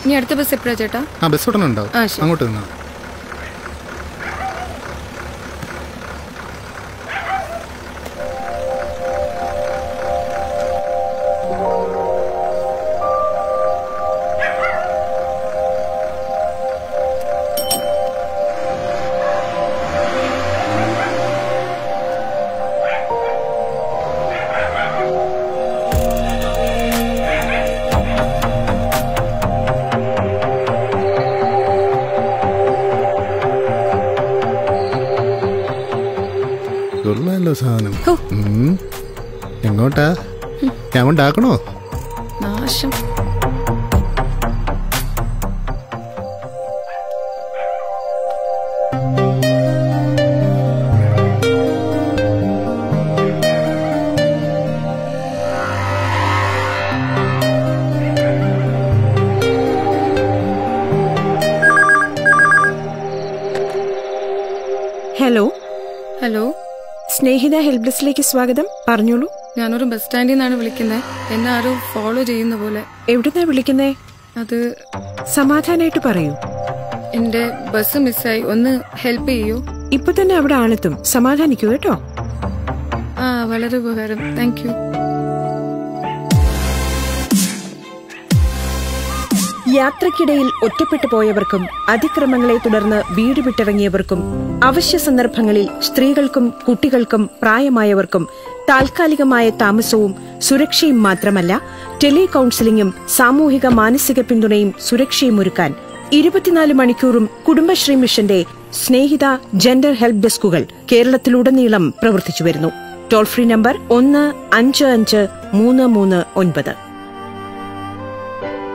ഇനി അടുത്ത ബസ് എപ്പോഴാ ചേട്ടാ ആ ബസ് ഉടനെ ഉണ്ടാവും ആ, ശരി. അങ്ങോട്ട് നിന്നാ കൊള്ളാലോ സാധനം ഹോ. ഉം. എങ്ങോട്ടാ ഞാൻ ഉണ്ടാക്കണോ നാശം ഹലോ ഹലോ സ്നേഹിത ഹെൽപ്പ് ഡെസ്കിലേക്ക് സ്വാഗതം പറഞ്ഞോളൂ ഞാനൊരു ബസ് സ്റ്റാൻഡിൽ നിന്നാണ് വിളിക്കുന്നത് എന്നെ ആരോ ഫോളോ ചെയ്യുന്ന പോലെ എവിടുന്നാ വിളിക്കുന്നേ അത് സമാധാനായിട്ട് പറയൂ എന്റെ ബസ് മിസ്സായി ഒന്ന് ഹെൽപ്പ് ചെയ്യൂ ഇപ്പൊ തന്നെ അവിടെ ആളെത്തും സമാധാനിക്കൂ കേട്ടോ ആ വളരെ ഉപകാരം താങ്ക് യു യാത്രക്കിടയിൽ ഒറ്റപ്പെട്ടു പോയവർക്കും അതിക്രമങ്ങളെ തുടർന്ന് വീട് വിട്ടിറങ്ങിയവർക്കും അവശ്യ സന്ദർഭങ്ങളിൽ സ്ത്രീകൾക്കും കുട്ടികൾക്കും പ്രായമായവർക്കും താൽക്കാലികമായ താമസവും സുരക്ഷയും മാത്രമല്ല ടെലി കൌൺസിലിംഗും സാമൂഹിക മാനസിക പിന്തുണയും സുരക്ഷയും ഒരുക്കാൻ ഇരുപത്തിനാല് മണിക്കൂറും കുടുംബശ്രീ മിഷന്റെ സ്നേഹിത ജെൻഡർ ഹെൽപ്പ് ഡെസ്കുകൾ കേരളത്തിലുടനീളം പ്രവർത്തിച്ചു വരുന്നു ടോൾ ഫ്രീ നമ്പർ ഒന്ന് അഞ്ച് അഞ്ച് മൂന്ന് മൂന്ന് ഒൻപത്